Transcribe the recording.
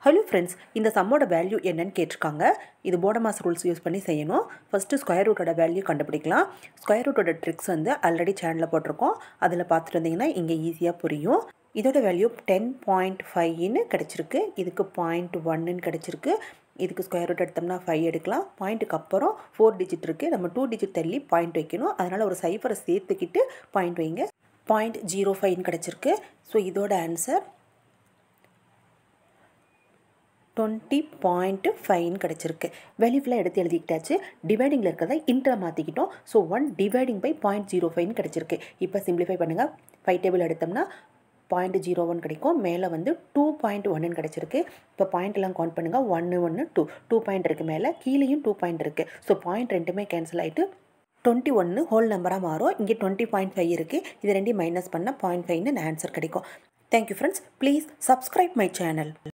hello friends இந்த சம்மோட value என்னன்னு கேட்டிருக்காங்க இது போடமாஸ் ரூல்ஸ் யூஸ் பண்ணி செய்யணும் ஃபஸ்ட்டு ஸ்கொயர் ரூட்டோட வேல்யூ கண்டுபிடிக்கலாம் ஸ்கொயர் ரூட்டோட ட்ரிக்ஸ் வந்து ஆல்ரெடி சேனலில் போட்டிருக்கோம் அதில் பார்த்துட்டு வந்தீங்கன்னா இங்கே ஈஸியாக புரியும் இதோட வேல்யூ டென் பாயிண்ட் ஃபைவ்னு கிடச்சிருக்கு இதுக்கு பாயிண்ட் ஒன்னுன்னு கிடச்சிருக்கு இதுக்கு ஸ்கொயர் ரூட் எடுத்தோம்னா ஃபைவ் எடுக்கலாம் பாயிண்ட்டுக்கு அப்புறம் ஃபோர் டிஜிட் இருக்குது நம்ம டூ டிஜிட் தள்ளி பாயிண்ட் வைக்கணும் அதனால் ஒரு சைஃபரை சேர்த்துக்கிட்டு பாயிண்ட் வைங்க பாயிண்ட் ஜீரோ ஃபைவ்னு கிடச்சிருக்கு ஸோ இதோட ஆன்சர் டுவெண்ட்டி பாயிண்ட்டு ஃபைன் கிடச்சிருக்கு வேல்யூ ஃபுல்லாக எடுத்து எழுதிக்கிட்டாச்சு டிவைடிங்கில் இருக்கிறத இன்ட்ரா மாற்றிக்கிட்டோம் so one dividing by point zero five கிடச்சிருக்கு இப்போ சிம்பிளிஃபை பண்ணுங்கள் ஃபைவ் டேபிள் எடுத்தோம்னா பாயிண்ட் ஜீரோ ஒன் கிடைக்கும் மேலே வந்து டூ பாயிண்ட் ஒன்னு கிடச்சிருக்கு இப்போ பாயிண்ட் எல்லாம் கவுண்ட் பண்ணுங்கள் ஒன்று ஒன்று டூ டூ பாயிண்ட் இருக்குது மேலே கீழேயும் டூ பாயிண்ட் இருக்குது ஸோ பாயிண்ட் ரெண்டுமே கேன்சல் ஆகிட்டு டுவெண்ட்டி ஒன்று ஹோல் நம்பராக மாறும் இங்கே டுவெண்ட்டி பாயிண்ட் ஃபைவ் இருக்குது இது ரெண்டையும் மைனஸ் பண்ணால் பாயிண்ட் ஃபைவ்னு ஆன்சர் கிடைக்கும் thank you friends please subscribe my channel